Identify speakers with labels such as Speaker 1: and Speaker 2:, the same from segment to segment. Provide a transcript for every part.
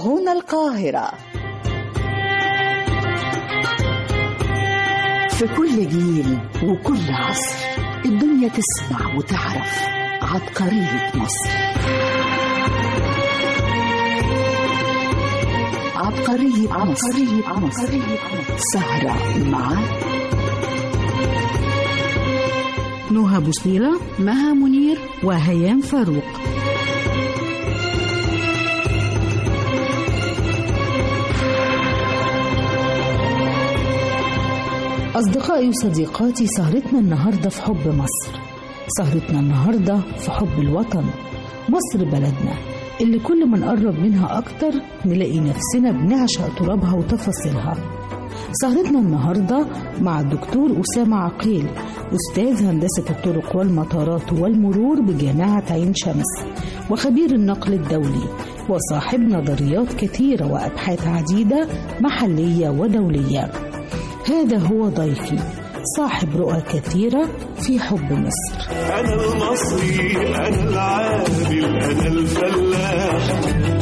Speaker 1: هنا القاهرة
Speaker 2: في كل جيل وكل عصر الدنيا تسمع وتعرف عبقرية مصر عبقرية عبقرية مصر سهرة مع
Speaker 3: نهى بوصيلة مها منير وهيام فاروق أصدقائي وصديقاتي سهرتنا النهاردة في حب مصر سهرتنا النهاردة في حب الوطن مصر بلدنا اللي كل ما نقرب منها أكتر نلاقي نفسنا بنعشق ترابها وتفاصيلها سهرتنا النهاردة مع الدكتور أسامة عقيل أستاذ هندسة الطرق والمطارات والمرور بجامعة عين شمس وخبير النقل الدولي وصاحب نظريات كثيرة وأبحاث عديدة محلية ودولية هذا هو ضيفي صاحب رؤى كثيرة في حب مصر
Speaker 4: أنا المصري أنا العامل أنا الفلاح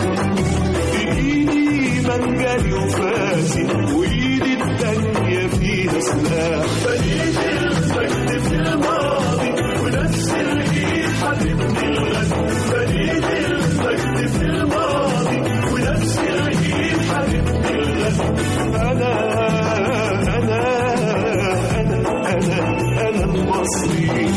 Speaker 4: بإيدي منجلي وفاسي وإيدي التانية فيها سلاح بنيت المجد في الماضي ونفس الإيد حبيبني الغد بنيت المجد في الماضي ونفس الإيد حبيبني الغد أنا أنا أنا أنا أنا المصري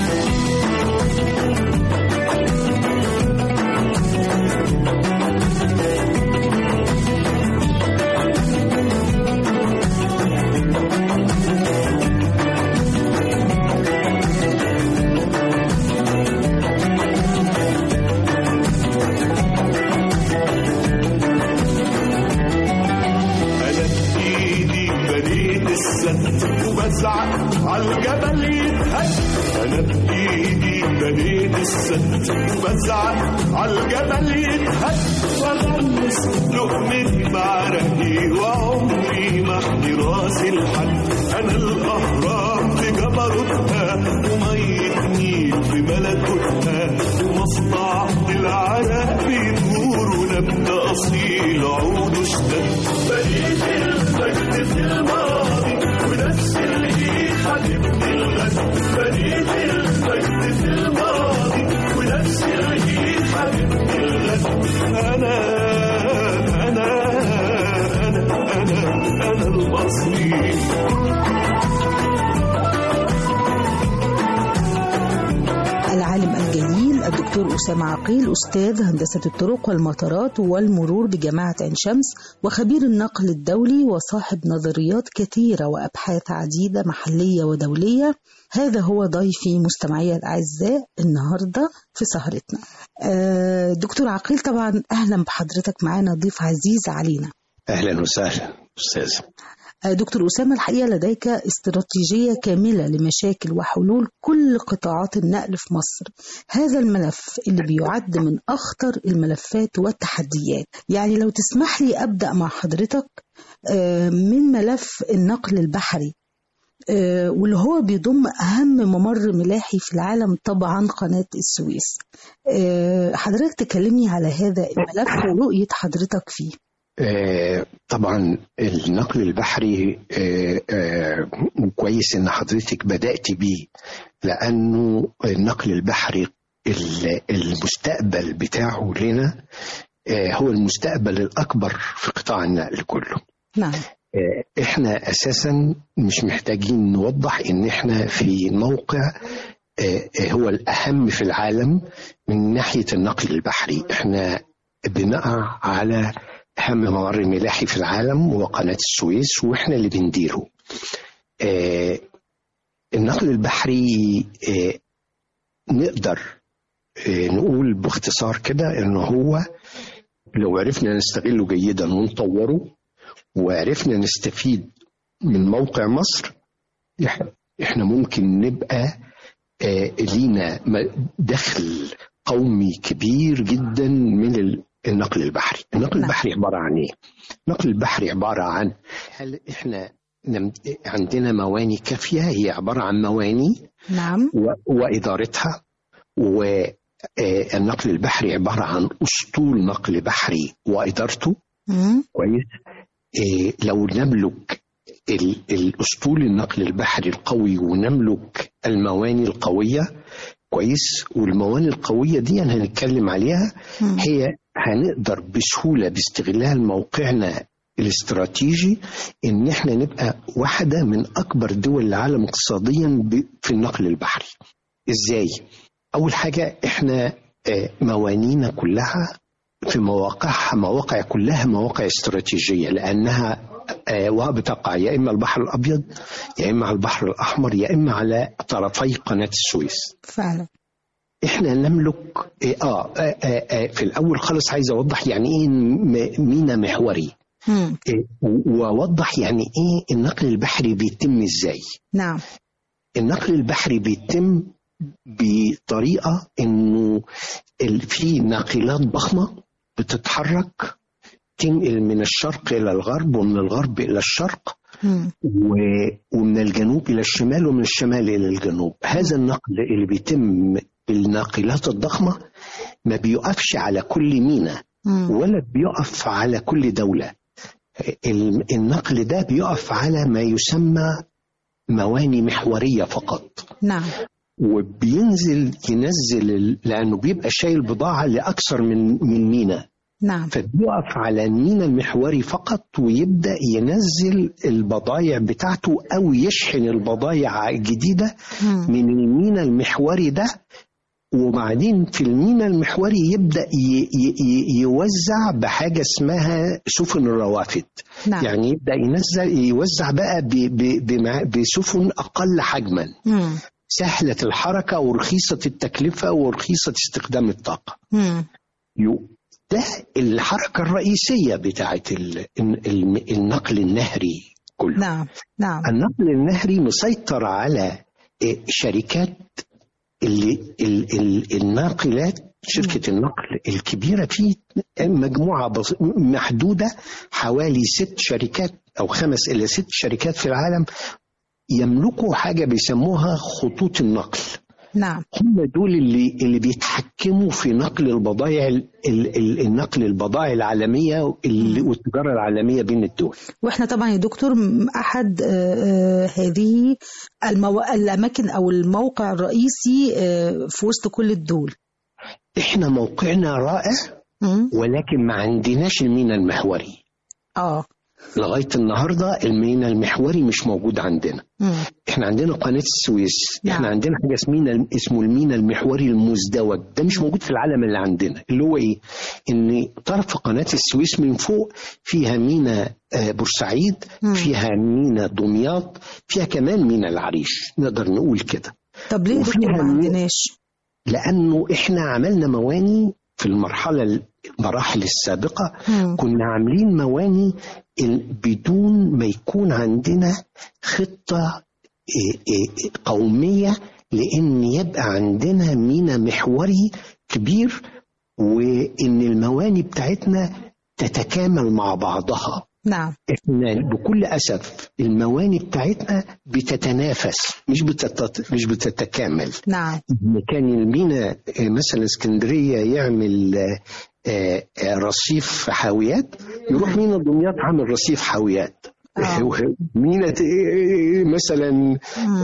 Speaker 4: أنا بإيدي بنيت السد وبزعق عالجبل يتهد أنا بإيدي بنيت السد وبزعق عالجبل يتهد وأغمس لقمتي بعرقي وعمري ما أحمي راسي لحد أنا الأهرام في جبروتها ومية نيل في ملكوتها ومصنع العرق بيدور ونبت أصيل عود اشتد بنيت المجد في الماضي ونفس الإيد حبيبني الغد بنيت المجد في الماضي ونفس الإيد حبيبني الغد أنا أنا أنا أنا أنا المصري
Speaker 3: العالم الجليل الدكتور أسامة عقيل أستاذ هندسة الطرق والمطارات والمرور بجامعة عين شمس وخبير النقل الدولي وصاحب نظريات كثيرة وأبحاث عديدة محلية ودولية هذا هو ضيفي مستمعي الأعزاء النهاردة في سهرتنا آه، دكتور عقيل طبعا أهلا بحضرتك معانا ضيف عزيز علينا
Speaker 5: اهلا وسهلا استاذ
Speaker 3: آه، دكتور أسامة الحقيقة لديك استراتيجية كاملة لمشاكل وحلول كل قطاعات النقل في مصر هذا الملف اللي بيعد من أخطر الملفات والتحديات يعني لو تسمح لي أبدأ مع حضرتك آه، من ملف النقل البحري آه، واللي هو بيضم أهم ممر ملاحي في العالم طبعا قناة السويس آه، حضرتك تكلمني على هذا الملف ورؤية حضرتك فيه
Speaker 5: آه، طبعا النقل البحري آه، آه، كويس ان حضرتك بدأت بيه لانه النقل البحري ال- المستقبل بتاعه لنا آه، هو المستقبل الاكبر في قطاع النقل كله
Speaker 3: نعم
Speaker 5: آه، احنا اساسا مش محتاجين نوضح ان احنا في موقع آه، آه، هو الاهم في العالم من ناحيه النقل البحري احنا بنقع على اهم ممر ملاحي في العالم هو قناه السويس واحنا اللي بنديره آه، النقل البحري آه، نقدر آه، نقول باختصار كده ان هو لو عرفنا نستغله جيدا ونطوره وعرفنا نستفيد من موقع مصر إح- احنا ممكن نبقى آه، لينا م- دخل قومي كبير جدا من ال- النقل البحري النقل
Speaker 3: نعم.
Speaker 5: البحري عبارة عن ايه النقل البحري عبارة عن هل احنا نم- عندنا مواني كافية هي عبارة عن مواني
Speaker 3: نعم
Speaker 5: و- وإدارتها والنقل البحري عبارة عن أسطول نقل بحري وإدارته
Speaker 3: مم.
Speaker 5: كويس إيه لو نملك ال- الاسطول النقل البحري القوي ونملك المواني القويه كويس والمواني القويه دي أنا هنتكلم عليها
Speaker 3: مم.
Speaker 5: هي هنقدر بسهوله باستغلال موقعنا الاستراتيجي ان احنا نبقى واحده من اكبر دول العالم اقتصاديا ب- في النقل البحري ازاي اول حاجه احنا آه، موانينا كلها في مواقعها مواقع كلها مواقع استراتيجيه لانها آه، وبتقع يا اما البحر الابيض يا اما على البحر الاحمر يا اما على طرفي قناه السويس
Speaker 3: فعلا
Speaker 5: احنا نملك آه, آه, آه, آه في الاول خالص عايز اوضح يعني ايه م- مينا محوري
Speaker 3: مم.
Speaker 5: آه، و- واوضح يعني ايه النقل البحري بيتم ازاي
Speaker 3: نعم
Speaker 5: النقل البحري بيتم بطريقه انه ال- في ناقلات ضخمه بتتحرك تنقل من الشرق الى الغرب ومن الغرب الى الشرق
Speaker 3: مم.
Speaker 5: و- ومن الجنوب الى الشمال ومن الشمال الى الجنوب هذا النقل اللي بيتم بالناقلات الضخمه ما بيقفش على كل ميناء
Speaker 3: مم.
Speaker 5: ولا بيقف على كل دوله ال- النقل ده بيقف على ما يسمى مواني محوريه فقط
Speaker 3: نعم
Speaker 5: وبينزل ينزل ال- لانه بيبقى شايل بضاعه لاكثر من من ميناء
Speaker 3: نعم
Speaker 5: فبيقف على الميناء المحوري فقط ويبدا ينزل البضايع بتاعته او يشحن البضايع الجديده
Speaker 3: مم.
Speaker 5: من الميناء المحوري ده وبعدين في الميناء المحوري يبدا ي- ي- ي- يوزع بحاجه اسمها سفن الروافد
Speaker 3: نعم
Speaker 5: يعني يبدا ينزل يوزع بقى ب- ب- بمع- بسفن اقل حجما
Speaker 3: مم.
Speaker 5: سهله الحركه ورخيصه التكلفه ورخيصه استخدام الطاقه
Speaker 3: مم.
Speaker 5: يو- ده الحركه الرئيسيه بتاعت ال- ال- النقل النهري كله
Speaker 3: نعم نعم
Speaker 5: النقل النهري مسيطر على إيه، شركات اللي ال ال الناقلات شركة النقل الكبيرة في مجموعة بس- محدودة حوالي ست شركات أو خمس إلى ست شركات في العالم يملكوا حاجة بيسموها خطوط النقل
Speaker 3: نعم
Speaker 5: هم دول اللي اللي بيتحكموا في نقل البضائع ال ال النقل البضائع العالمية اللي- والتجارة العالمية بين الدول
Speaker 3: واحنا طبعا يا دكتور م- احد آه، آه، هذه المو... الاماكن او الموقع الرئيسي آه، في وسط كل الدول
Speaker 5: احنا موقعنا رائع
Speaker 3: مم.
Speaker 5: ولكن ما عندناش الميناء المحوري
Speaker 3: اه
Speaker 5: لغايه النهارده الميناء المحوري مش موجود عندنا
Speaker 3: مم.
Speaker 5: احنا عندنا قناه السويس
Speaker 3: نعم.
Speaker 5: احنا عندنا حاجه اسمها اسمه الميناء المحوري المزدوج ده مش موجود في العالم اللي عندنا اللي هو ايه ان طرف قناه السويس من فوق فيها ميناء آه، بورسعيد
Speaker 3: مم.
Speaker 5: فيها ميناء دمياط فيها كمان ميناء العريش نقدر نقول كده
Speaker 3: طب ليه يا دكتور
Speaker 5: وفيها
Speaker 3: ما
Speaker 5: مي-
Speaker 3: عندناش
Speaker 5: لانه احنا عملنا مواني في المرحله المراحل السابقه
Speaker 3: مم.
Speaker 5: كنا عاملين مواني ال- بدون ما يكون عندنا خطة إيه إيه قومية لأن يبقى عندنا ميناء محوري كبير وإن المواني بتاعتنا تتكامل مع بعضها
Speaker 3: نعم
Speaker 5: احنا بكل اسف المواني بتاعتنا بتتنافس مش بتت... مش بتتكامل
Speaker 3: نعم
Speaker 5: إن كان المينا آه، مثلا اسكندريه يعمل آه، آه، آه، رصيف حاويات يروح مينا دمياط عامل رصيف حاويات
Speaker 3: آه.
Speaker 5: مينا ت- آه، مثلا
Speaker 3: مم.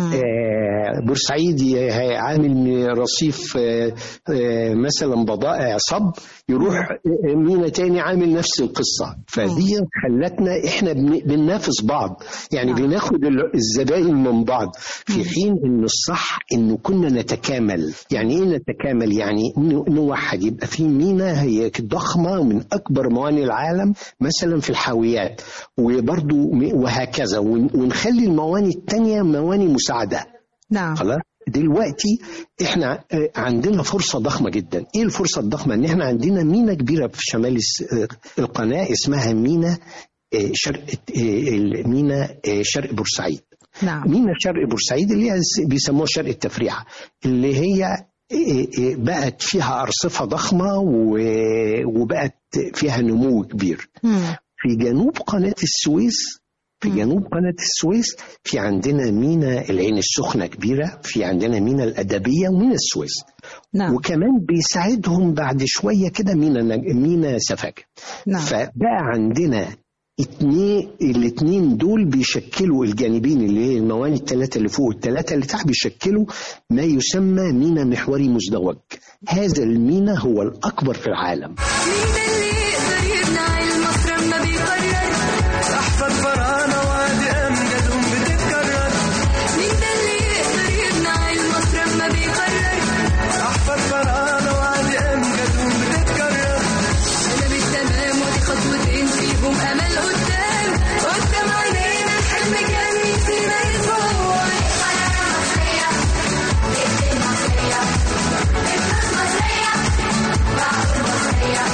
Speaker 5: آه، بورسعيد ي- عامل رصيف آه، آه، مثلا بضائع صب يروح آه، مينا تاني عامل نفس القصة فدي خلتنا احنا بن- بننافس بعض يعني
Speaker 3: نعم.
Speaker 5: بناخد ال- الزباين من بعض في حين ان الصح انه كنا نتكامل يعني ايه نتكامل يعني ن- نوحد يبقى في مينا هي ضخمة من اكبر موانئ العالم مثلا في الحاويات وبرضو م- وهكذا ون- ونخلي الموانئ التانية موانئ مساعدة
Speaker 3: نعم
Speaker 5: خلاص دلوقتي احنا آه، عندنا فرصه ضخمه جدا ايه الفرصه الضخمه ان احنا عندنا مينا كبيره في شمال الس- آه، القناه اسمها مينا آه، شرق آه، مينا آه، شرق بورسعيد
Speaker 3: نعم
Speaker 5: مينا شرق بورسعيد اللي هي س- بيسموها شرق التفريعه اللي هي آه، آه، بقت فيها ارصفه ضخمه و- وبقت فيها نمو كبير
Speaker 3: مم.
Speaker 5: في جنوب قناة السويس في جنوب قناة السويس في عندنا مينا العين السخنة كبيرة في عندنا مينا الأدبية ومينا السويس
Speaker 3: نعم
Speaker 5: وكمان بيساعدهم بعد شوية كده مينا نج- مينا سفاجة
Speaker 3: نعم
Speaker 5: فبقى عندنا اتنين الاتنين دول بيشكلوا الجانبين اللي هي المواني الثلاثة اللي فوق والثلاثة اللي تحت بيشكلوا ما يسمى مينا محوري مزدوج هذا المينا هو الأكبر في العالم
Speaker 1: مين اللي يقدر يمنع المصر لما بيقرر
Speaker 4: احفاد فراعنه وادي امجادهم بتتكرر
Speaker 1: مين ده اللي يقدر يمنع المصر لما بيقرر
Speaker 4: احفاد فراعنه وادي امجادهم بتتكرر
Speaker 1: انا مش تمام ودي خطوتين فيهم امل قدام قدام عينينا الحلم كان فينا يتطور القناه المصريه الدين المصريه الناس مصريه بعض المصريه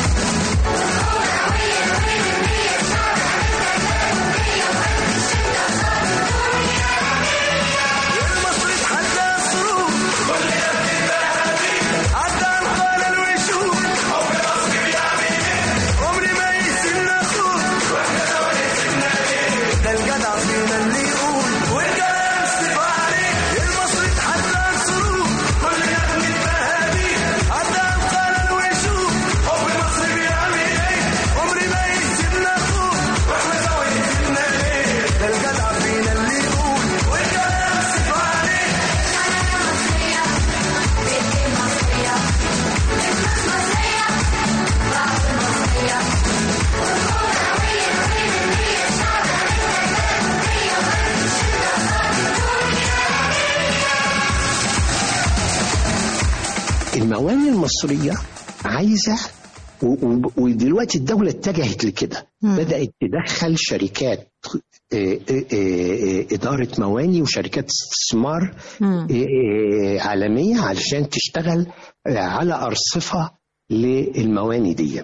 Speaker 4: المصري اتحدى الظروف عدى انقال الوشوش عمري ما يسيبنا خوف ده الجدع فينا اللي يقول والكلام سيبه عليه المصري اتحدى الظروف كل يا ابني البهادي عدى انقال الوشوش حب مصر بيعمل ايه عمري ما يسيبنا خوف واحنا سوا يسيبنا ليه ده الجدع فينا اللي يقول والكلام سيبه عليه
Speaker 5: المواني المصرية عايزة و- و- ودلوقتي الدولة اتجهت لكده بدأت تدخل شركات آه، آه، آه، إدارة مواني وشركات استثمار آه، آه، عالمية علشان تشتغل آه، على أرصفة للمواني دي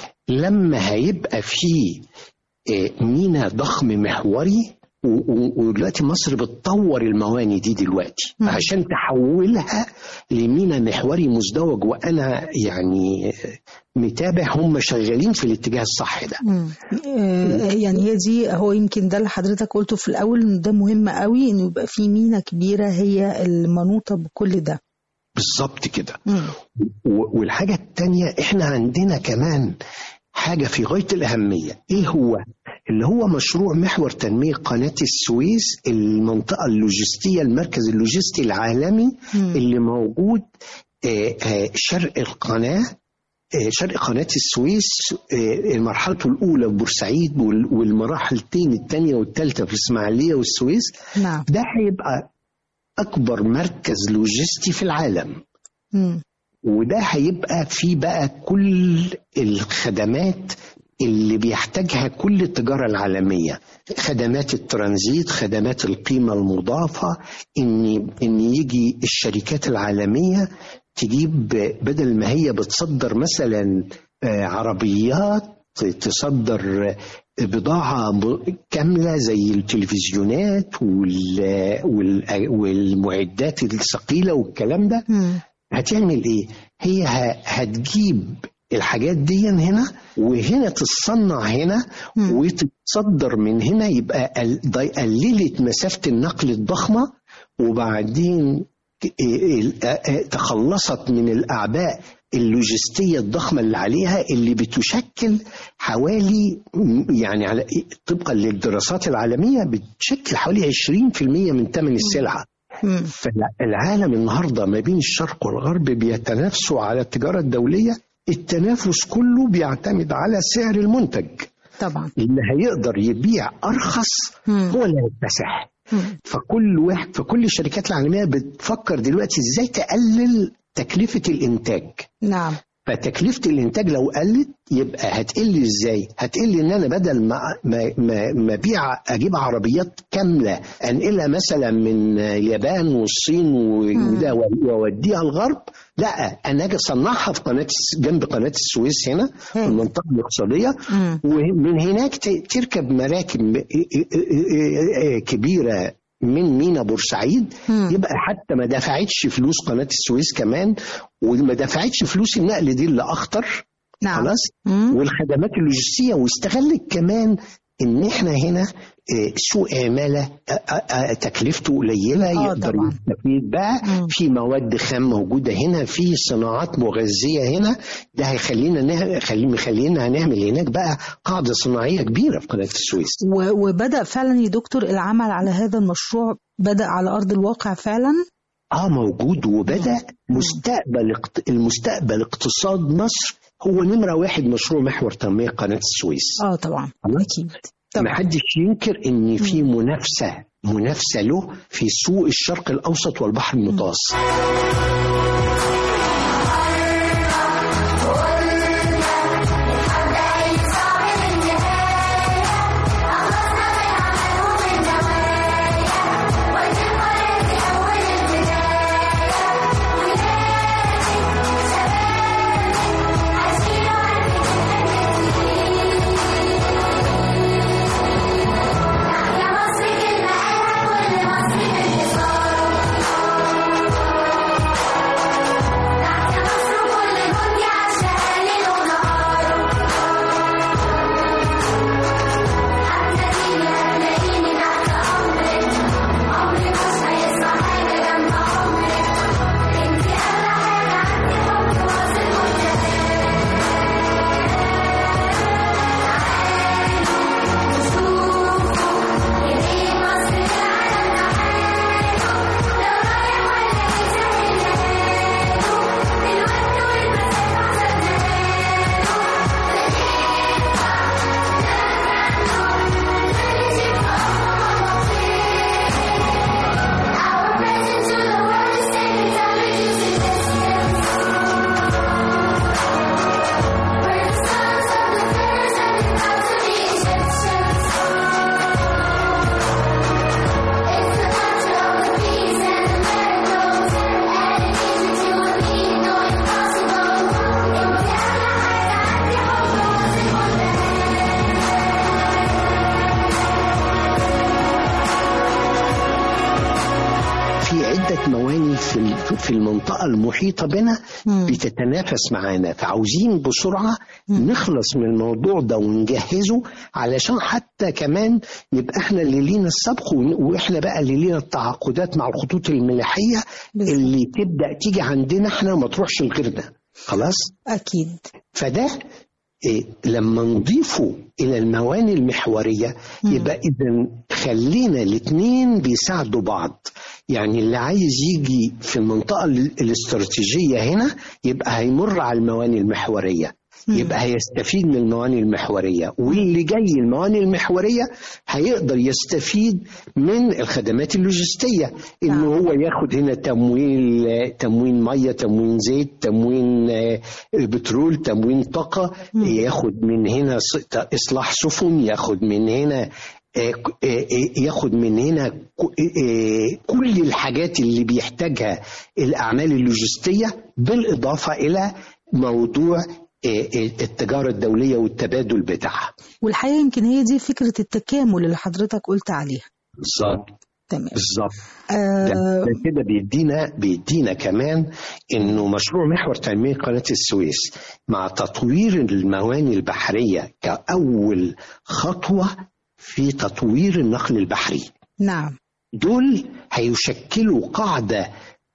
Speaker 5: لما هيبقى في آه، مينا ضخم محوري و- و- ودلوقتي مصر بتطور المواني دي دلوقتي عشان تحولها لمينا محوري مزدوج وانا يعني متابع هم شغالين في الاتجاه الصح ده
Speaker 3: مم. آه، يعني هي دي هو يمكن ده اللي حضرتك قلته في الاول ان ده مهم قوي انه يبقى في مينا كبيره هي المنوطه بكل ده
Speaker 5: بالظبط كده
Speaker 3: مم.
Speaker 5: و- والحاجة التانية احنا عندنا كمان حاجة في غاية الأهمية ايه هو اللي هو مشروع محور تنمية قناة السويس المنطقة اللوجستية المركز اللوجستي العالمي
Speaker 3: مم.
Speaker 5: اللي موجود آه، آه، شرق القناة آه، شرق قناة السويس آه، مرحلته الأولى في بورسعيد وال- والمراحلتين الثانية والثالثة في الإسماعيلية والسويس
Speaker 3: نعم
Speaker 5: ده هيبقى أكبر مركز لوجستي في العالم
Speaker 3: مم.
Speaker 5: وده هيبقى فيه بقى كل الخدمات اللي بيحتاجها كل التجارة العالمية خدمات الترانزيت خدمات القيمة المضافة إن, إن يجي الشركات العالمية تجيب بدل ما هي بتصدر مثلا آه، عربيات تصدر بضاعة م- كاملة زي التلفزيونات وال- وال- والمعدات الثقيلة والكلام ده
Speaker 3: مم.
Speaker 5: هتعمل ايه هي ه- هتجيب الحاجات دي هنا وهنا تتصنع هنا
Speaker 3: مم.
Speaker 5: وتتصدر من هنا يبقى قل- ضي- قللت مسافة النقل الضخمة وبعدين ت- ال- آ- آ- تخلصت من الأعباء اللوجستية الضخمة اللي عليها اللي بتشكل حوالي م- يعني على طبقا للدراسات العالمية بتشكل حوالي 20% من ثمن السلعة
Speaker 3: مم.
Speaker 5: فالعالم النهارده ما بين الشرق والغرب بيتنافسوا على التجاره الدوليه التنافس كله بيعتمد على سعر المنتج
Speaker 3: طبعا
Speaker 5: اللي هيقدر يبيع ارخص
Speaker 3: مم.
Speaker 5: هو اللي هيكتسح
Speaker 3: مم.
Speaker 5: فكل واحد فكل الشركات العالميه بتفكر دلوقتي ازاي تقلل تكلفه الانتاج
Speaker 3: نعم
Speaker 5: فتكلفة الإنتاج لو قلت يبقى هتقل إزاي؟ هتقل إن أنا بدل ما ما ما ما أبيع أجيب عربيات كاملة أنقلها مثلا من اليابان والصين وده وأوديها الغرب لا أنا أجي أصنعها في قناة الس- جنب قناة السويس هنا في
Speaker 3: مم.
Speaker 5: المنطقة الاقتصادية
Speaker 3: مم.
Speaker 5: ومن هناك ت- تركب مراكب كبيرة من مينا بورسعيد
Speaker 3: مم.
Speaker 5: يبقى حتى ما دفعتش فلوس قناة السويس كمان وما دفعتش فلوس النقل دي اللي أخطر
Speaker 3: نعم
Speaker 5: خلاص
Speaker 3: مم.
Speaker 5: والخدمات اللوجستية واستغلت كمان ان احنا هنا آه، سوق عماله آه، آه، آه، تكلفته قليله
Speaker 3: آه،
Speaker 5: يقدر
Speaker 3: طبعاً.
Speaker 5: يستفيد بقى
Speaker 3: مم.
Speaker 5: في مواد خام موجوده هنا في صناعات مغذيه هنا ده هيخلينا نه- خلي مخلينا هنعمل هناك بقى قاعده صناعيه كبيره في قناه السويس
Speaker 3: و- وبدأ فعلا يا دكتور العمل على هذا المشروع بدأ على أرض الواقع فعلا
Speaker 5: اه موجود وبدا مستقبل اقت- المستقبل اقتصاد مصر هو نمره واحد مشروع محور تنميه قناه السويس
Speaker 3: اه طبعا
Speaker 5: خلاص؟
Speaker 3: أكيد
Speaker 5: ما
Speaker 3: طبعا
Speaker 5: حدش ينكر ان في منافسه منافسه له في سوق الشرق الاوسط والبحر المتوسط في عده مواني في ال- في المنطقه المحيطه بنا
Speaker 3: مم.
Speaker 5: بتتنافس معانا فعاوزين بسرعه نخلص من الموضوع ده ونجهزه علشان حتى كمان يبقى احنا اللي لينا السبق ون- واحنا بقى اللي لينا التعاقدات مع الخطوط الملاحيه
Speaker 3: بالظبط.
Speaker 5: اللي تبدا تيجي عندنا احنا ما تروحش لغيرنا خلاص
Speaker 3: أكيد
Speaker 5: فده إيه لما نضيفه الى المواني المحوريه يبقى اذا خلينا الاثنين بيساعدوا بعض يعني اللي عايز يجي في المنطقه ال- الاستراتيجيه هنا يبقى هيمر على المواني المحوريه يبقى هيستفيد من المواني المحوريه واللي جاي المواني المحوريه هيقدر يستفيد من الخدمات اللوجستيه انه
Speaker 3: نعم.
Speaker 5: هو ياخد هنا تمويل تموين ميه تموين زيت تموين آه، بترول تموين طاقه ياخد من هنا ص- اصلاح سفن ياخد من هنا آه، ك- آه، آه، ياخد من هنا ك- آه، كل الحاجات اللي بيحتاجها الاعمال اللوجستيه بالاضافه الى موضوع آه، آه، التجاره الدوليه والتبادل بتاعها
Speaker 3: والحقيقة يمكن هي دي فكرة التكامل اللي حضرتك قلت عليها
Speaker 5: بالظبط
Speaker 3: تمام
Speaker 5: بالظبط ده
Speaker 3: آه
Speaker 5: ده كده بيدينا بيدينا كمان انه مشروع محور تنميه قناه السويس مع تطوير المواني البحريه كاول خطوه في تطوير النقل البحري
Speaker 3: نعم
Speaker 5: دول هيشكلوا قاعده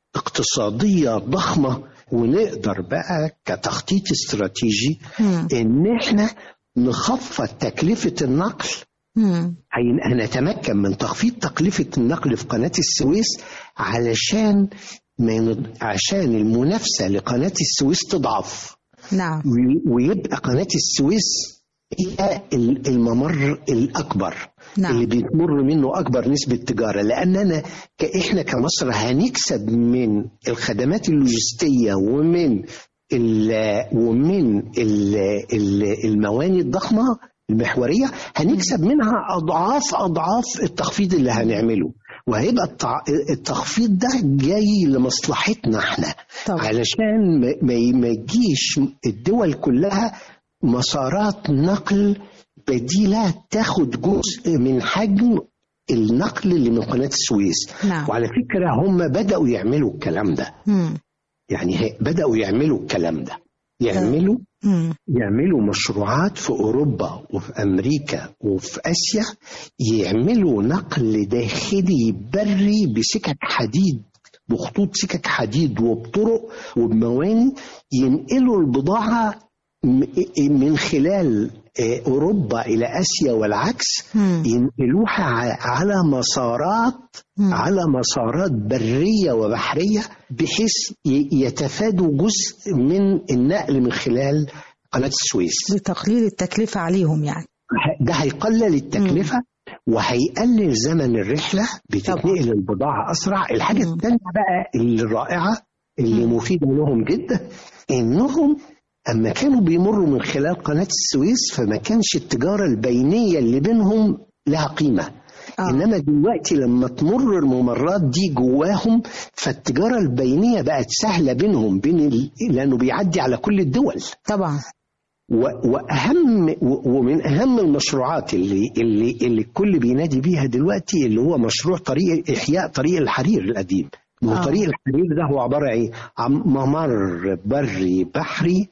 Speaker 5: اقتصاديه ضخمه ونقدر بقى كتخطيط استراتيجي
Speaker 3: مم.
Speaker 5: ان احنا نخفض تكلفه النقل
Speaker 3: مم.
Speaker 5: هين- هنتمكن من تخفيض تكلفة النقل في قناة السويس علشان ما ينض- عشان المنافسة لقناة السويس تضعف
Speaker 3: نعم
Speaker 5: وي- ويبقى قناة السويس هي ال- الممر الأكبر
Speaker 3: نعم.
Speaker 5: اللي بيتمر منه أكبر نسبة تجارة لأننا ك- إحنا كمصر هنكسب من الخدمات اللوجستية ومن ال ومن ال ال المواني الضخمة المحورية هنكسب منها أضعاف أضعاف التخفيض اللي هنعمله وهيبقى التع- التخفيض ده جاي لمصلحتنا احنا
Speaker 3: طبعا.
Speaker 5: علشان ما- ما ما يجيش الدول كلها مسارات نقل بديلة تاخد جزء من حجم النقل اللي من قناة السويس
Speaker 3: نعم.
Speaker 5: وعلى فكرة هم بدأوا يعملوا الكلام ده
Speaker 3: مم.
Speaker 5: يعني هي- بدأوا يعملوا الكلام ده يعملوا
Speaker 3: مم.
Speaker 5: يعملوا مشروعات في أوروبا وفي أمريكا وفي آسيا يعملوا نقل داخلي بري بسكك حديد بخطوط سكك حديد وبطرق وبمواني ينقلوا البضاعة م- من خلال آه، أوروبا إلى آسيا والعكس
Speaker 3: مم.
Speaker 5: ينقلوها ع- على مسارات
Speaker 3: مم.
Speaker 5: على مسارات برية وبحرية بحيث ي- يتفادوا جزء من النقل من خلال قناة السويس
Speaker 3: لتقليل التكلفة عليهم يعني
Speaker 5: ده هيقلل التكلفة وهيقلل زمن الرحلة بتتنقل البضاعة أسرع الحاجة
Speaker 3: مم.
Speaker 5: الثانية بقى الرائعة اللي
Speaker 3: مم.
Speaker 5: مفيدة لهم جدا إنهم أما كانوا بيمروا من خلال قناة السويس فما كانش التجارة البينية اللي بينهم لها قيمة
Speaker 3: آه.
Speaker 5: انما دلوقتي لما تمر الممرات دي جواهم فالتجاره البينيه بقت سهله بينهم بين ال... لانه بيعدي على كل الدول
Speaker 3: طبعا
Speaker 5: و- واهم و- ومن اهم المشروعات اللي اللي اللي الكل بينادي بيها دلوقتي اللي هو مشروع طريق احياء طريق الحرير القديم ما
Speaker 3: آه.
Speaker 5: هو طريق الحرير ده هو عباره عن ايه عن ممر بري بحري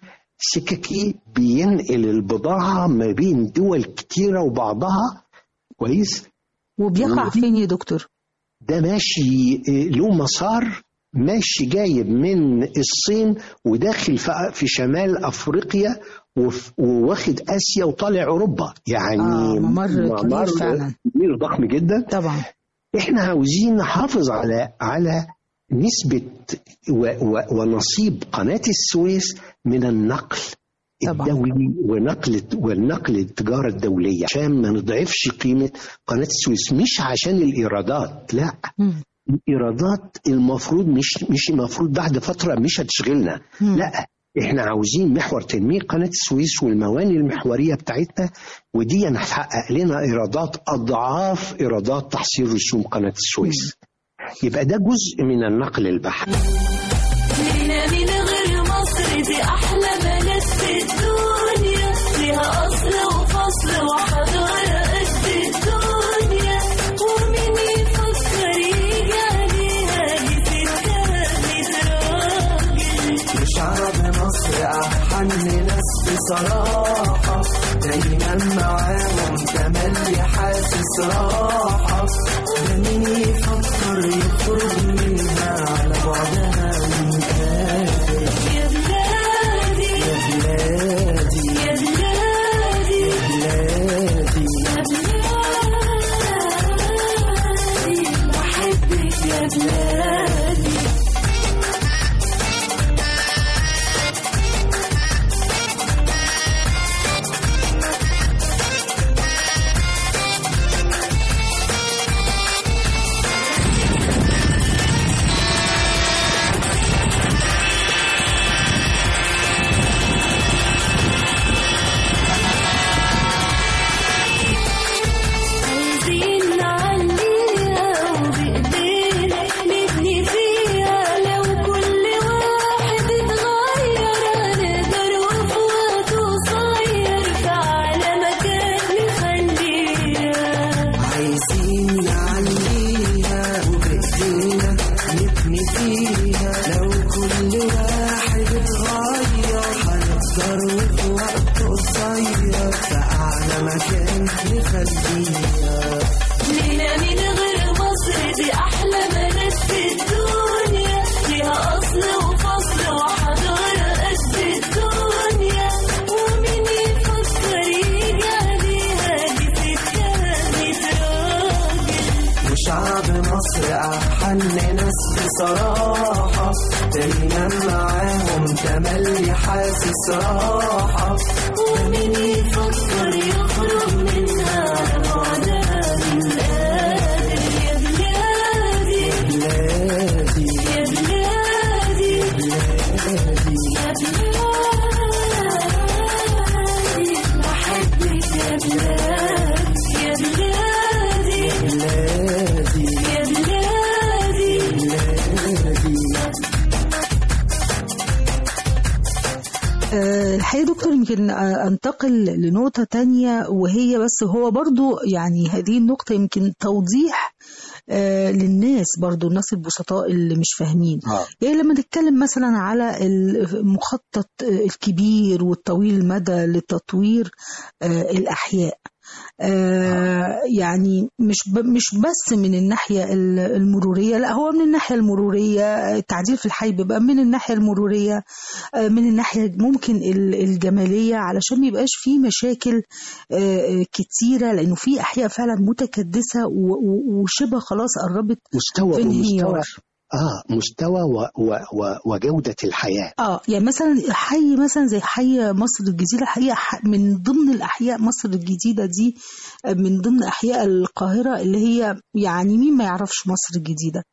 Speaker 5: سككي بينقل البضاعه ما بين دول كتيره وبعضها كويس
Speaker 3: وبيقع
Speaker 5: ودي-
Speaker 3: فين يا دكتور؟
Speaker 5: ده ماشي آه، له مسار ماشي جايب من الصين وداخل في- في شمال افريقيا وف- وواخد اسيا وطالع اوروبا يعني
Speaker 3: آه، ممر كبير فعلا.
Speaker 5: كبير ضخم جدا
Speaker 3: طبعا
Speaker 5: احنا عاوزين نحافظ على على نسبة و و ونصيب قناة السويس من النقل
Speaker 3: طبعا.
Speaker 5: الدولي ونقل والنقل التجارة الدولية عشان ما نضعفش قيمة قناة السويس مش عشان الإيرادات لا
Speaker 3: مم.
Speaker 5: الإيرادات المفروض مش مش المفروض بعد فترة مش هتشغلنا
Speaker 3: مم.
Speaker 5: لا احنا عاوزين محور تنمية قناة السويس والمواني المحورية بتاعتنا ودي هتحقق لنا ايرادات اضعاف ايرادات تحصيل رسوم قناة السويس يبقى ده جزء من النقل البحري
Speaker 1: لينا من غير مصر دي أحلى بلد في الدنيا ليها أصل وفصل وحضارة قد الدنيا ومين يفكر يجي عليها دي ستة راجل
Speaker 4: شعب مصر أحن ناس بصراحة دايما معاهم تملي حاسس راحة ده مين يفكر يخرج منها على بعدها من قادر
Speaker 1: يا بلادي
Speaker 4: يا بلادي
Speaker 1: يا بلادي
Speaker 4: بلادي
Speaker 1: يا بلادي بحبك يا بلادي عايزين نعليها وبإيدينا نبني فيها لو كل واحد اتغير هنقدر وفي وقت قصير فعلى مكان نخليها
Speaker 4: عايزين نعليها وبإيدينا نبني فيها لو كل واحد اتغير هنقدر وفي وقت قصير فأعلى مكان نخليها
Speaker 1: لينا من غير مصر دي أحلى بلد في الدنيا ليها أصل وفصل وحضارة قد الدنيا ومين يفكر يجي عليها دي ستة راجل
Speaker 4: وشعب مصر أحن ناس بصراحة دايما معاهم تملي حاسس راحة
Speaker 1: ومين يفكر يخرج منها بعدها من قادر يا بلادي
Speaker 4: بلادي
Speaker 1: يا بلادي يا بلادي بحبك يا بلادي يا بلادي
Speaker 4: بلادي
Speaker 1: يا بلادي
Speaker 3: آه، الحقيقة يا دكتور يمكن آه، انتقل لنقطة تانية وهي بس هو برضو يعني هذه النقطة يمكن توضيح آه للناس برضو الناس البسطاء اللي مش فاهمين
Speaker 5: آه.
Speaker 3: يعني لما نتكلم مثلا على المخطط الكبير والطويل المدى لتطوير آه الأحياء آه يعني مش ب- مش بس من الناحيه ال- المروريه لا هو من الناحيه المروريه آه، التعديل في الحي بيبقى من الناحيه المروريه آه، من الناحيه ممكن ال- الجماليه علشان ما يبقاش في مشاكل آه، آه، كتيره لانه في احياء فعلا متكدسه و- و- وشبه خلاص قربت
Speaker 5: مستوى
Speaker 3: في
Speaker 5: ومستوى
Speaker 3: انهيار
Speaker 5: اه مستوى و و و وجوده الحياه
Speaker 3: اه يعني مثلا حي مثلا زي حي مصر الجديده حقيقه ح- من ضمن الاحياء مصر الجديده دي آه، من ضمن احياء القاهره اللي هي يعني مين ما يعرفش مصر الجديده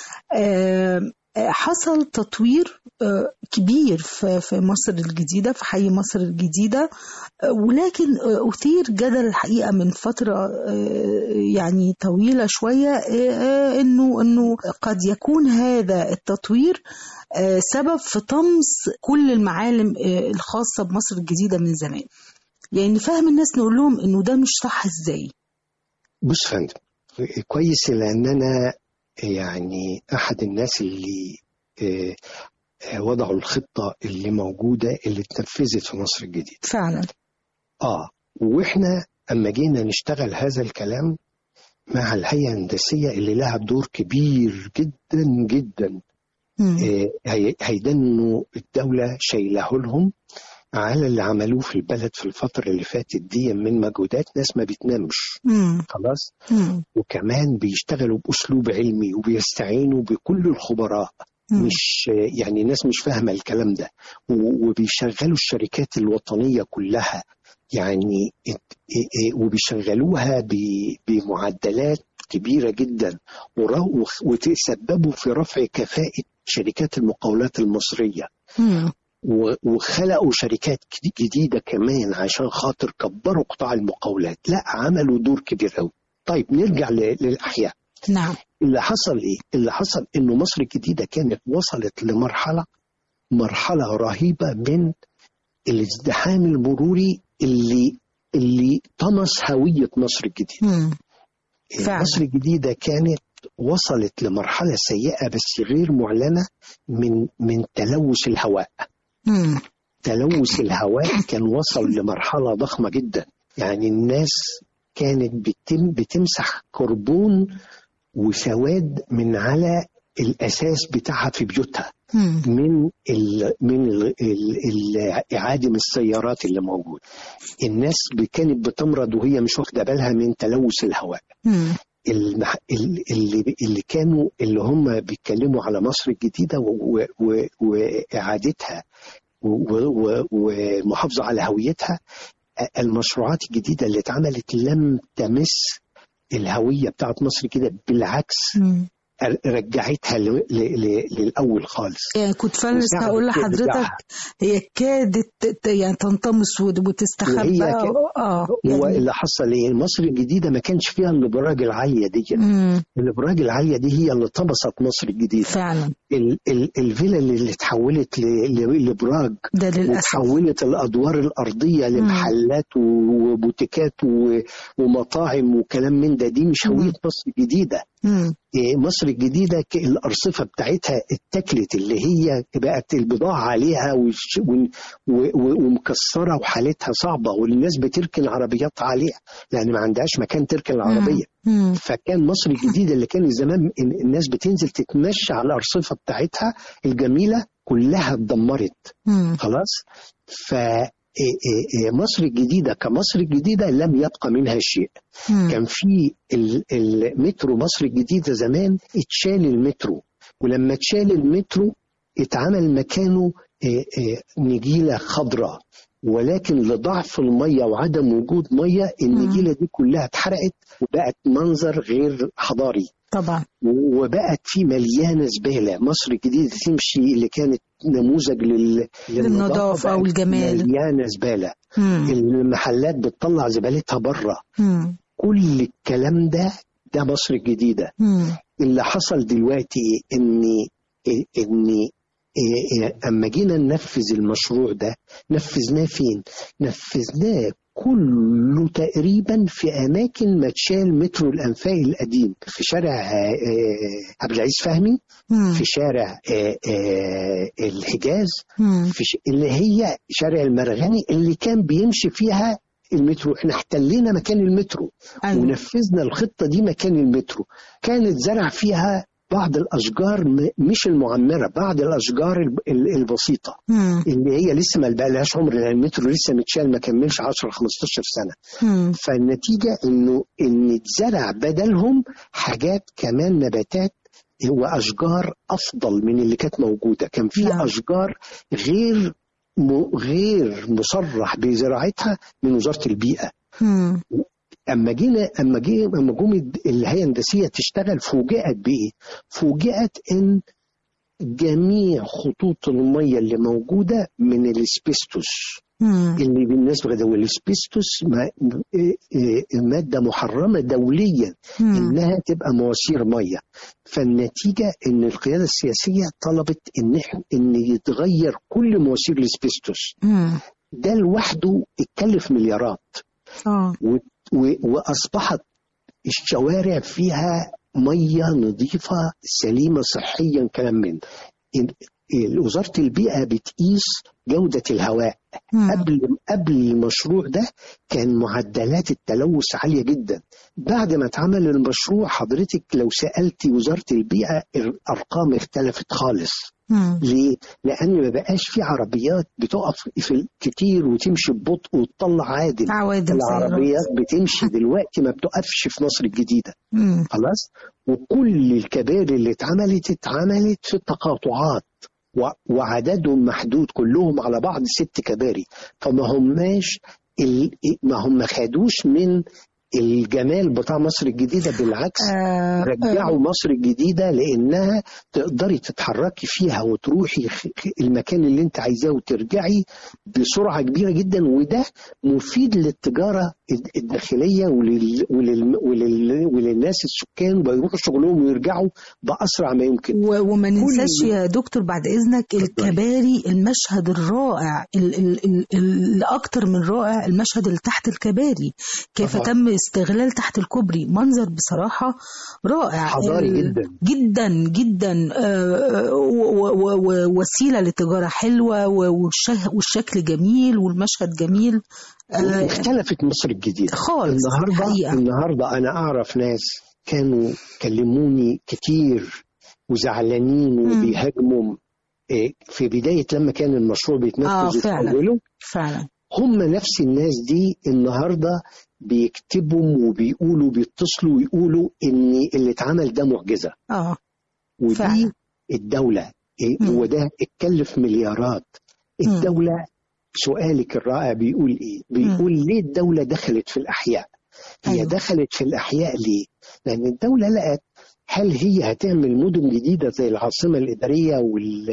Speaker 3: آه، آه، حصل تطوير آه، كبير في في مصر الجديده في حي مصر الجديده آه، ولكن آه، اثير جدل الحقيقه من فتره آه، يعني طويله شويه آه، آه، انه انه قد يكون هذا التطوير آه، سبب في طمس كل المعالم آه، الخاصه بمصر الجديده من زمان يعني نفهم الناس نقول لهم انه ده مش صح ازاي
Speaker 5: بص يا فندم كويس لان انا يعني احد الناس اللي آه، آه، وضعوا الخطه اللي موجوده اللي اتنفذت في مصر الجديده
Speaker 3: فعلا
Speaker 5: اه واحنا اما جينا نشتغل هذا الكلام مع الهيئه الهندسيه اللي لها دور كبير جدا جدا
Speaker 3: مم.
Speaker 5: آه، هي- هيدنوا الدوله شايله لهم على اللي عملوه في البلد في الفتره اللي فاتت دي من مجهودات ناس ما بتنامش
Speaker 3: مم.
Speaker 5: خلاص
Speaker 3: مم.
Speaker 5: وكمان بيشتغلوا باسلوب علمي وبيستعينوا بكل الخبراء
Speaker 3: مم.
Speaker 5: مش يعني الناس مش فاهمه الكلام ده و- وبيشغلوا الشركات الوطنيه كلها يعني ات- ا- ا- وبيشغلوها ب- بمعدلات كبيره جدا ورا- وخ- وتسببوا في رفع كفاءه شركات المقاولات المصريه
Speaker 3: مم.
Speaker 5: و- وخلقوا شركات جدي- جديده كمان عشان خاطر كبروا قطاع المقاولات لا عملوا دور كبير قوي طيب نرجع ل- للاحياء
Speaker 3: نعم
Speaker 5: اللي حصل ايه اللي حصل انه مصر الجديده كانت وصلت لمرحله مرحله رهيبه من الازدحام المروري اللي اللي طمس هويه مصر الجديده
Speaker 3: مم. فعلا.
Speaker 5: مصر الجديده كانت وصلت لمرحله سيئه بس غير معلنه من من تلوث الهواء
Speaker 3: مم.
Speaker 5: تلوث الهواء كان وصل لمرحله ضخمه جدا يعني الناس كانت بتم بتمسح كربون وسواد من على الاساس بتاعها في بيوتها
Speaker 3: مم.
Speaker 5: من ال من ال ال ال عادم السيارات اللي موجود الناس ب- كانت بتمرض وهي مش واخده بالها من تلوث الهواء
Speaker 3: مم.
Speaker 5: المح... ال- اللي اللي كانوا اللي هم بيتكلموا على مصر الجديده و... و... و... واعادتها و- و- والمحافظه على هويتها المشروعات الجديده اللي اتعملت لم تمس الهويه بتاعت مصر كده بالعكس
Speaker 3: مم.
Speaker 5: رجعتها ل... ل... ل... للاول خالص
Speaker 3: يعني كنت فعلا لسه
Speaker 5: وساعدت
Speaker 3: هقول
Speaker 5: في
Speaker 3: لحضرتك
Speaker 5: إبداعها.
Speaker 3: هي كادت ت- يعني تنطمس ود- وتستخبى
Speaker 5: وهي ك-
Speaker 3: اه
Speaker 5: هو
Speaker 3: يعني
Speaker 5: اللي حصل ايه مصر الجديده ما كانش فيها الابراج العاليه دي
Speaker 3: مم.
Speaker 5: الابراج العاليه دي هي اللي طمست مصر الجديده
Speaker 3: فعلا
Speaker 5: ال... ال... الفيلا اللي اتحولت ل... ل... لابراج
Speaker 3: ده للاسف
Speaker 5: وتحولت الادوار الارضيه لمحلات وبوتيكات و... ومطاعم وكلام من ده دي مش هويه مصر الجديده
Speaker 3: مم.
Speaker 5: إيه، مصر الجديده ك- الارصفه بتاعتها اتكلت اللي هي بقت البضاعه عليها وش- و- و- و- ومكسره وحالتها صعبه والناس بتركن عربيات عليها لان ما عندهاش مكان تركن العربيه
Speaker 3: مم.
Speaker 5: فكان مصر الجديدة اللي كان زمان ال- الناس بتنزل تتمشى على الأرصفة بتاعتها الجميلة كلها اتدمرت
Speaker 3: مم.
Speaker 5: خلاص ف إيه إيه إيه مصر الجديدة كمصر الجديدة لم يبقى منها شيء
Speaker 3: مم.
Speaker 5: كان في ال- المترو مصر الجديدة زمان اتشال المترو ولما اتشال المترو اتعمل مكانه إيه إيه نجيلة خضراء ولكن لضعف المية وعدم وجود مية النجيلة دي كلها اتحرقت وبقت منظر غير حضاري
Speaker 3: طبعا
Speaker 5: وبقت في مليانة زبالة مصر الجديدة تمشي اللي كانت نموذج لل...
Speaker 3: للنظافة
Speaker 5: بقت
Speaker 3: والجمال.
Speaker 5: مليانة زبالة
Speaker 3: مم.
Speaker 5: المحلات بتطلع زبالتها بره
Speaker 3: مم.
Speaker 5: كل الكلام ده ده مصر الجديدة
Speaker 3: مم.
Speaker 5: اللي حصل دلوقتي ان ان اما جينا ننفذ المشروع ده نفذناه فين نفذناه كله تقريبا في اماكن ما اتشال مترو الانفاق القديم في شارع آه، آه، عبد العزيز فهمي
Speaker 3: مم.
Speaker 5: في شارع آه، آه، الحجاز
Speaker 3: مم.
Speaker 5: في ش... اللي هي شارع المرغني اللي كان بيمشي فيها المترو احنا احتلينا مكان المترو
Speaker 3: أيوة.
Speaker 5: ونفذنا الخطة دي مكان المترو كانت زرع فيها بعض الأشجار م- مش المعمرة بعض الأشجار الب- ال- البسيطة
Speaker 3: مم.
Speaker 5: اللي هي لسه ما بقالهاش عمر لأن المترو لسه متشال ما كملش 10 15 سنة
Speaker 3: مم.
Speaker 5: فالنتيجة إنه إن اتزرع بدلهم حاجات كمان نباتات وأشجار أفضل من اللي كانت موجودة كان في
Speaker 3: نعم.
Speaker 5: أشجار غير م- غير مصرح بزراعتها من وزارة البيئة
Speaker 3: مم.
Speaker 5: اما جينا اما جي اما جم الد- الهيئه الهندسيه تشتغل فوجئت بايه؟ فوجئت ان جميع خطوط الميه اللي موجوده من الاسبستوس
Speaker 3: مم.
Speaker 5: اللي بالنسبه ده والاسبستوس ما- إيه- إيه ماده محرمه دوليا
Speaker 3: مم.
Speaker 5: انها تبقى مواسير ميه فالنتيجه ان القياده السياسيه طلبت ان إحنا- ان يتغير كل مواسير الاسبستوس
Speaker 3: مم.
Speaker 5: ده لوحده اتكلف مليارات
Speaker 3: اه
Speaker 5: و- و- واصبحت الشوارع فيها ميه نظيفه سليمه صحيا كلام من ده. إن- ال- وزاره البيئه بتقيس جوده الهواء
Speaker 3: مم.
Speaker 5: قبل قبل المشروع ده كان معدلات التلوث عاليه جدا بعد ما اتعمل المشروع حضرتك لو سالتي وزاره البيئه الارقام اختلفت خالص
Speaker 3: مم.
Speaker 5: ليه؟ لأن ما بقاش في عربيات بتقف في كتير وتمشي ببطء وتطلع عادل
Speaker 3: عوادم سيارات.
Speaker 5: العربيات بتمشي دلوقتي ما بتقفش في مصر الجديدة
Speaker 3: مم.
Speaker 5: خلاص وكل الكباري اللي اتعملت اتعملت في التقاطعات و- وعددهم محدود كلهم على بعض ست كباري فما هماش ال... ما هم ما خدوش من الجمال بتاع مصر الجديدة بالعكس
Speaker 3: آه،
Speaker 5: رجعوا مصر الجديدة لأنها تقدري تتحركي فيها وتروحي خ- المكان اللي انت عايزاه وترجعي بسرعة كبيرة جدا وده مفيد للتجارة الد- الداخلية ولل... ولل... ولل... وللناس السكان بيروحوا شغلهم ويرجعوا بأسرع ما يمكن
Speaker 3: و- وما ننساش
Speaker 5: كل-
Speaker 3: يا دكتور بعد اذنك الكباري المشهد الرائع ال- ال- ال- ال- الاكثر من رائع المشهد اللي تحت الكباري كيف
Speaker 5: طبعا.
Speaker 3: تم استغلال تحت الكوبري منظر بصراحه رائع
Speaker 5: حضاري
Speaker 3: ال-
Speaker 5: جدا.
Speaker 3: جدا جدا آه، و- و- و- ووسيله للتجاره حلوه و- والشه- والشكل جميل والمشهد جميل آه،
Speaker 5: اختلفت مصر الجديدة
Speaker 3: خالص
Speaker 5: النهاردة
Speaker 3: الحقيقة.
Speaker 5: النهاردة أنا أعرف ناس كانوا كلموني كتير وزعلانين وبيهاجموا إيه، في بداية لما كان المشروع
Speaker 3: آه،
Speaker 5: بيتنفذ
Speaker 3: فعلا.
Speaker 5: وتحوله
Speaker 3: فعلا
Speaker 5: هم نفس الناس دي النهارده بيكتبوا وبيقولوا بيتصلوا ويقولوا ان اللي اتعمل ده معجزه
Speaker 3: اه
Speaker 5: ودي
Speaker 3: فعلا.
Speaker 5: الدوله إيه،
Speaker 3: مم.
Speaker 5: وده اتكلف مليارات
Speaker 3: مم.
Speaker 5: الدوله سؤالك الرائع بيقول ايه؟ بيقول ليه الدوله دخلت في الاحياء؟ هي
Speaker 3: أيوة.
Speaker 5: دخلت في الاحياء ليه؟ لان الدوله لقت هل هي هتعمل مدن جديده زي العاصمه الاداريه وال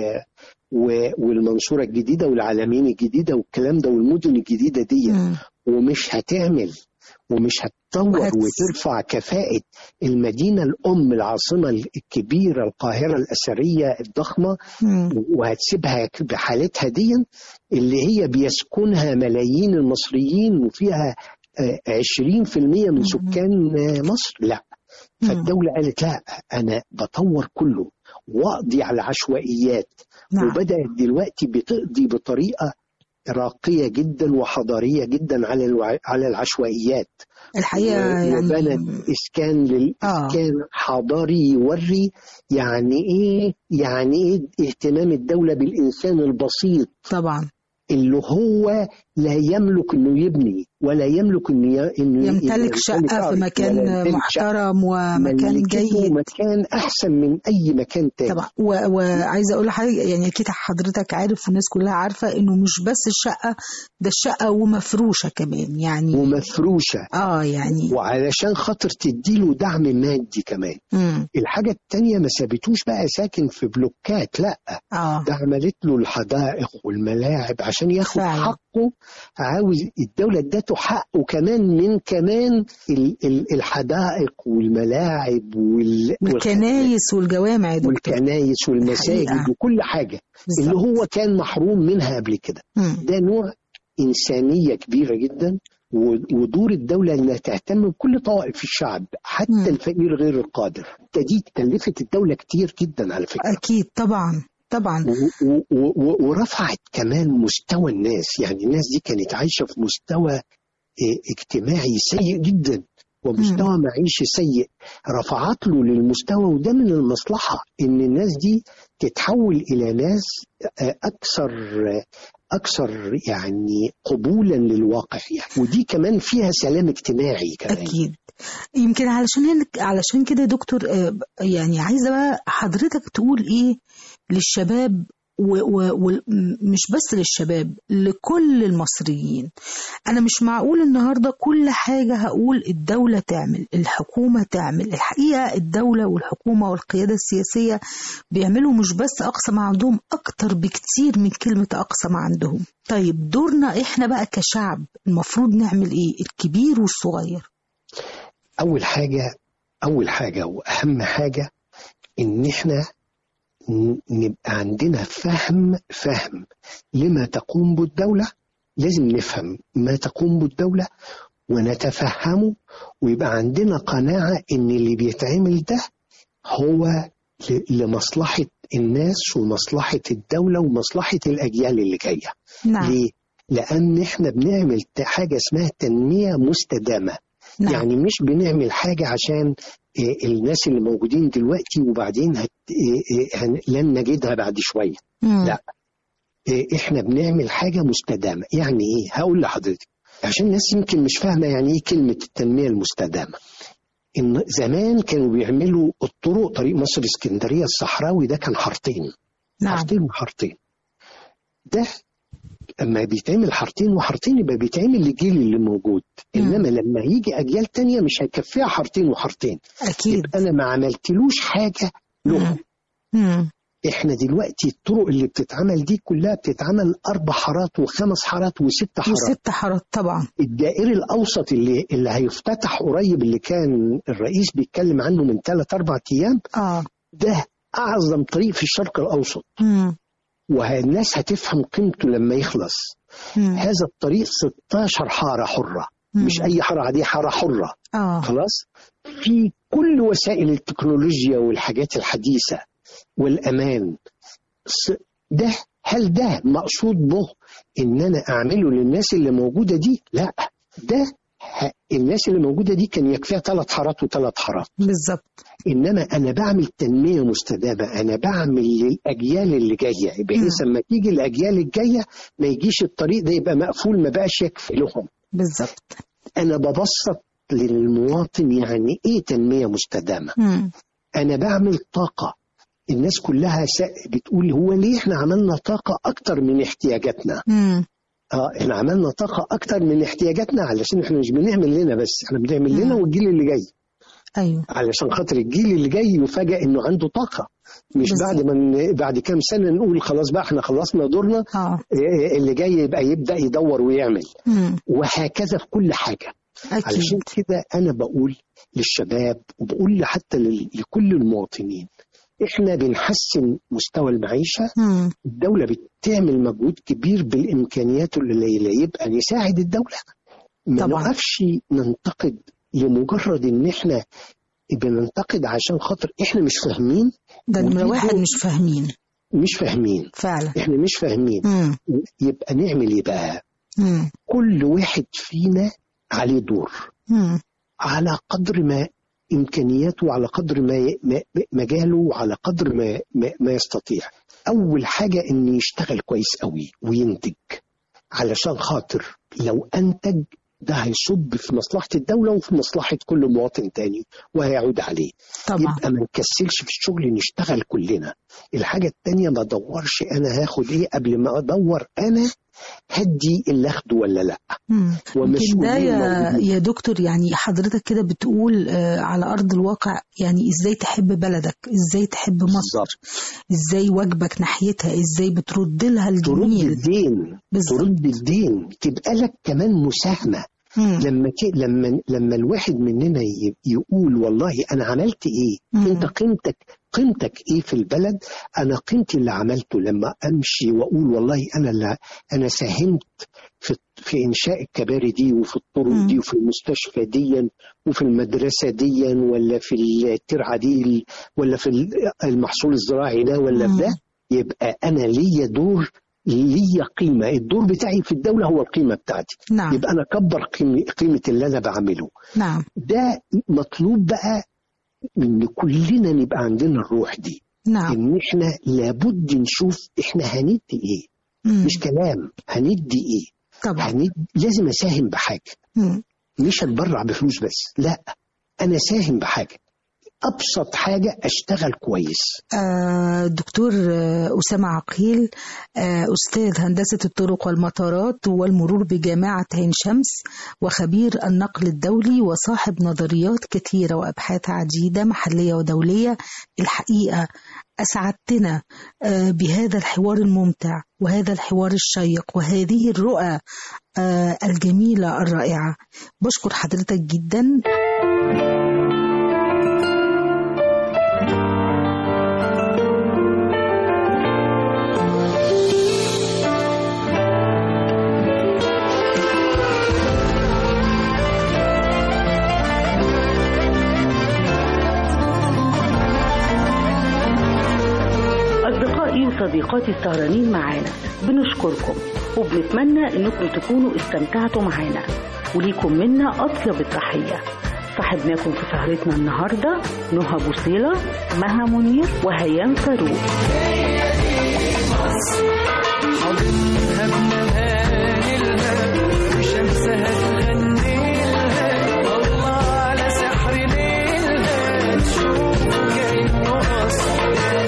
Speaker 5: و- والمنصوره الجديده والعالمين الجديده والكلام ده والمدن الجديده دي
Speaker 3: مم.
Speaker 5: ومش هتعمل ومش هتطور
Speaker 3: وهت-
Speaker 5: وترفع كفاءة المدينة الأم العاصمة الكبيرة القاهرة الأثرية الضخمة
Speaker 3: مم.
Speaker 5: وهتسيبها بحالتها دي اللي هي بيسكنها ملايين المصريين وفيها آه، 20% من سكان آه، مصر لا فالدولة قالت لا أنا بطور كله وأقضي على العشوائيات
Speaker 3: نعم
Speaker 5: وبدأت دلوقتي بتقضي بطريقة راقية جدا وحضارية جدا على الوع... على العشوائيات
Speaker 3: الحقيقه يعني
Speaker 5: وبنت إسكان للإسكان حضاري يوري يعني إيه يعني إيه اهتمام الدولة بالإنسان البسيط
Speaker 3: طبعا
Speaker 5: اللي هو لا يملك إنه يبني ولا يملك إنه ي... إنه
Speaker 3: يمتلك شقة في
Speaker 5: ولا
Speaker 3: مكان
Speaker 5: يمتلك شقة.
Speaker 3: محترم ومكان
Speaker 5: ملكته
Speaker 3: جيد
Speaker 5: مكان أحسن من أي مكان تاني
Speaker 3: طبعا و- وعايزه اقول لحضرتك يعني اكيد حضرتك عارف والناس كلها عارفه انه مش بس الشقه ده الشقه ومفروشه كمان يعني
Speaker 5: ومفروشة
Speaker 3: اه يعني
Speaker 5: وعلشان خاطر تديله دعم مادي كمان
Speaker 3: مم.
Speaker 5: الحاجة التانية ما سابتوش بقى ساكن في بلوكات لا
Speaker 3: اه
Speaker 5: ده عملت له الحدائق والملاعب عشان ياخد
Speaker 3: فعلا.
Speaker 5: حقه عاوز الدولة ادته حقه كمان من كمان ال- ال- الحدائق والملاعب وال
Speaker 3: والكنايس والجوامع يا دكتور
Speaker 5: والكنايس والمساجد
Speaker 3: الحقيقة.
Speaker 5: وكل حاجة اللي
Speaker 3: بالظبط.
Speaker 5: هو كان محروم منها قبل كده
Speaker 3: مم.
Speaker 5: ده نوع إنسانية كبيرة جدا و- ودور الدولة إنها تهتم بكل طوائف الشعب حتى
Speaker 3: مم.
Speaker 5: الفقير غير القادر ده دي كلفت الدولة كتير جدا على فكرة
Speaker 3: اكيد طبعا طبعا
Speaker 5: و- و- و- ورفعت كمان مستوى الناس يعني الناس دي كانت عايشة في مستوى اه، اجتماعي سيء جدا ومستوى معيشي سيء رفعت له للمستوى وده من المصلحة ان الناس دي تتحول الى ناس اه، اكثر اه، اكثر يعني قبولا للواقع يعني ودي كمان فيها سلام اجتماعي كمان
Speaker 3: اكيد يمكن علشان هنك علشان كده يا دكتور آه، يعني عايزه بقى حضرتك تقول ايه للشباب ومش بس للشباب لكل المصريين انا مش معقول النهارده كل حاجه هقول الدوله تعمل الحكومه تعمل الحقيقه الدوله والحكومه والقياده السياسيه بيعملوا مش بس اقصى ما عندهم اكتر بكتير من كلمه اقصى ما عندهم طيب دورنا احنا بقى كشعب المفروض نعمل ايه الكبير والصغير
Speaker 5: اول حاجه اول حاجه واهم حاجه ان احنا ن- نبقى عندنا فهم فهم لما تقوم بالدوله لازم نفهم ما تقوم بالدوله ونتفهمه ويبقى عندنا قناعه ان اللي بيتعمل ده هو ل- لمصلحه الناس ومصلحه الدوله ومصلحه الاجيال اللي جايه
Speaker 3: نعم
Speaker 5: ليه؟ لان احنا بنعمل ت- حاجه اسمها تنميه مستدامه
Speaker 3: نعم.
Speaker 5: يعني مش بنعمل حاجة عشان آه، الناس اللي موجودين دلوقتي وبعدين هت... آه، آه، هن- لن نجدها بعد شوية
Speaker 3: مم.
Speaker 5: لا. آه، احنا بنعمل حاجة مستدامة يعني ايه هقول لحضرتك عشان الناس يمكن مش فاهمة يعني ايه كلمة التنمية المستدامة ان زمان كانوا بيعملوا الطرق طريق مصر اسكندرية الصحراوي ده كان حارتين
Speaker 3: نعم
Speaker 5: حارتين وحارتين ده اما بيتعمل حارتين وحارتين يبقى بيتعمل للجيل اللي موجود
Speaker 3: مم.
Speaker 5: انما لما يجي اجيال تانية مش هيكفيها حارتين وحارتين
Speaker 3: اكيد
Speaker 5: يبقى انا ما عملتلوش حاجه له
Speaker 3: مم.
Speaker 5: احنا دلوقتي الطرق اللي بتتعمل دي كلها بتتعمل اربع حارات وخمس حارات وست حارات
Speaker 3: وست حارات طبعا
Speaker 5: الدائري الاوسط اللي اللي هيفتتح قريب اللي كان الرئيس بيتكلم عنه من ثلاث اربع ايام
Speaker 3: اه
Speaker 5: ده اعظم طريق في الشرق الاوسط
Speaker 3: مم.
Speaker 5: والناس هتفهم قيمته لما يخلص
Speaker 3: مم.
Speaker 5: هذا الطريق 16 حاره حره
Speaker 3: مم.
Speaker 5: مش اي حاره عاديه حاره حره
Speaker 3: اه
Speaker 5: خلاص في كل وسائل التكنولوجيا والحاجات الحديثة والأمان س- ده هل ده مقصود به إن أنا أعمله للناس اللي موجودة دي؟ لا ده ه- الناس اللي موجودة دي كان يكفيها ثلاث حارات وثلاث حارات
Speaker 3: بالظبط
Speaker 5: إنما أنا بعمل تنمية مستدامة أنا بعمل للأجيال اللي جاية بحيث لما تيجي الأجيال الجاية ما يجيش الطريق ده يبقى مقفول ما بقاش يكفي لهم
Speaker 3: بالظبط
Speaker 5: أنا ببسط للمواطن يعني إيه تنمية مستدامة
Speaker 3: مم.
Speaker 5: انا بعمل طاقه الناس كلها س- بتقول هو ليه احنا عملنا طاقه اكتر من احتياجاتنا
Speaker 3: مم.
Speaker 5: اه احنا عملنا طاقه اكتر من احتياجاتنا علشان احنا مش بنعمل لنا بس احنا بنعمل لنا
Speaker 3: مم.
Speaker 5: والجيل اللي جاي
Speaker 3: ايوه
Speaker 5: علشان خاطر الجيل اللي جاي يفاجئ انه عنده طاقه مش
Speaker 3: بالظبط.
Speaker 5: بعد ما ن- بعد كام سنه نقول خلاص بقى احنا خلصنا دورنا
Speaker 3: اه
Speaker 5: إيه اللي جاي يبقى يبدا يدور ويعمل
Speaker 3: مم.
Speaker 5: وهكذا في كل حاجه علشان
Speaker 3: اكيد
Speaker 5: كده انا بقول للشباب وبقول حتى لل- لكل المواطنين احنا بنحسن مستوى المعيشه
Speaker 3: مم.
Speaker 5: الدوله بتعمل مجهود كبير بالامكانيات القليله يبقى نساعد الدوله ما
Speaker 3: طبعاً.
Speaker 5: نقفش ننتقد لمجرد ان احنا بننتقد عشان خاطر احنا مش فاهمين
Speaker 3: ده نمرة
Speaker 5: ودي
Speaker 3: واحد
Speaker 5: دور-
Speaker 3: مش فاهمين
Speaker 5: مش فاهمين
Speaker 3: فعلا
Speaker 5: احنا مش فاهمين
Speaker 3: مم.
Speaker 5: يبقى نعمل ايه بقى
Speaker 3: مم.
Speaker 5: كل واحد فينا عليه دور
Speaker 3: مم.
Speaker 5: على قدر ما امكانياته وعلى قدر ما ما- مجاله وعلى قدر ما ما, ما يستطيع اول حاجه ان يشتغل كويس قوي وينتج علشان خاطر لو انتج ده هيصب في مصلحه الدوله وفي مصلحه كل مواطن تاني وهيعود عليه
Speaker 3: طبعا
Speaker 5: يبقى ما نكسلش في الشغل نشتغل كلنا الحاجه التانيه ما ادورش انا هاخد ايه قبل ما ادور انا هدي اللي اخده ولا لا
Speaker 3: مم. يمكن ده
Speaker 5: ومسؤولين
Speaker 3: يا,
Speaker 5: موجودين.
Speaker 3: يا دكتور يعني حضرتك كده بتقول آه، على أرض الواقع يعني إزاي تحب بلدك إزاي تحب مصر
Speaker 5: بالظبط
Speaker 3: إزاي واجبك ناحيتها إزاي بترد لها
Speaker 5: ترد
Speaker 3: الجميل
Speaker 5: الدين
Speaker 3: بالظبط
Speaker 5: ترد الدين تبقى لك كمان مساهمة
Speaker 3: مم.
Speaker 5: لما ك- لما لما الواحد مننا ي- يقول والله انا عملت ايه
Speaker 3: مم.
Speaker 5: انت قيمتك قيمتك ايه في البلد انا قيمتي اللي عملته لما امشي واقول والله انا اللي انا ساهمت في في انشاء الكباري دي وفي الطرق
Speaker 3: مم.
Speaker 5: دي وفي المستشفى دي وفي المدرسه دي ولا في الترعه دي ولا في المحصول الزراعي ده ولا في
Speaker 3: مم.
Speaker 5: ده يبقى انا ليا دور ليا قيمه الدور بتاعي في الدوله هو القيمه بتاعتي
Speaker 3: نعم
Speaker 5: يبقى انا اكبر قيمه قيمه اللي انا بعمله
Speaker 3: نعم
Speaker 5: ده مطلوب بقى ان كلنا نبقى عندنا الروح دي
Speaker 3: نعم
Speaker 5: ان احنا لابد نشوف احنا هندي ايه
Speaker 3: مم.
Speaker 5: مش كلام هندي ايه
Speaker 3: طبعا
Speaker 5: هندي لازم اساهم بحاجه
Speaker 3: مم.
Speaker 5: مش اتبرع بفلوس بس لا انا ساهم بحاجه ابسط حاجه اشتغل كويس
Speaker 3: آه، دكتور آه، أسامة عقيل آه، أستاذ هندسة الطرق والمطارات والمرور بجامعة عين شمس وخبير النقل الدولي وصاحب نظريات كثيرة وأبحاث عديدة محلية ودولية الحقيقة أسعدتنا آه، بهذا الحوار الممتع وهذا الحوار الشيق وهذه الرؤى آه، الجميلة الرائعة بشكر حضرتك جدا
Speaker 6: أصدقائي وصديقاتي السهرانين معانا بنشكركم وبنتمنى إنكم تكونوا استمتعتوا معانا وليكم منا أطيب التحية صاحبناكم في سهرتنا النهاردة نهى بوصيلة مها منير وهيام فاروق
Speaker 4: حضنها بمهانلها وشمسها تغنيلها الله على سحر ليلها تشوف كأنه قصر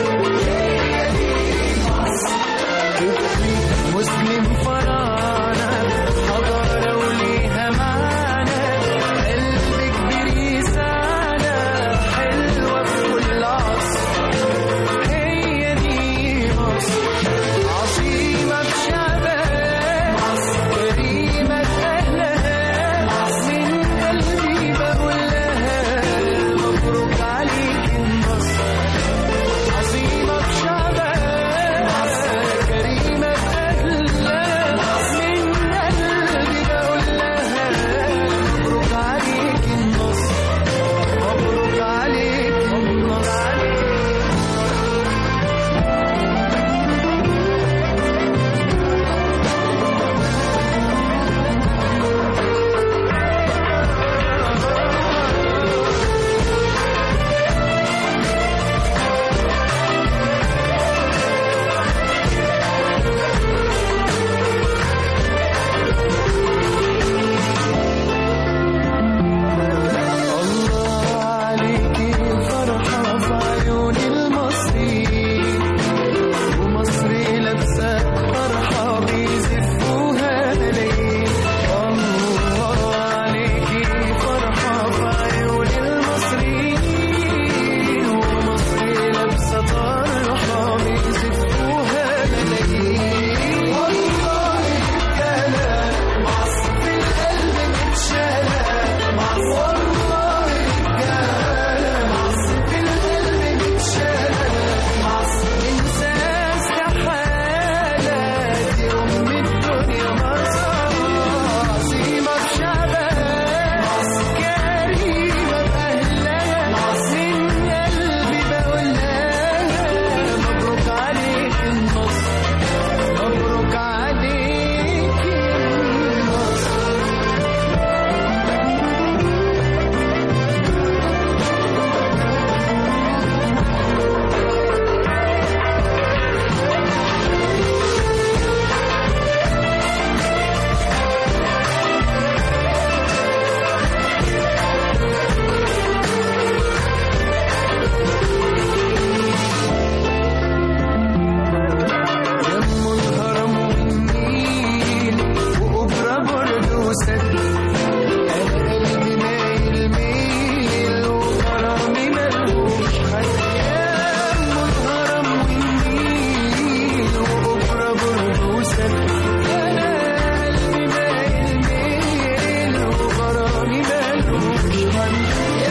Speaker 4: طفل مسلم فراعنة حضارة وليها معنى قلبك برسالة حلوة في كل عصر هي دي مصر عظيمة بشباب الوطن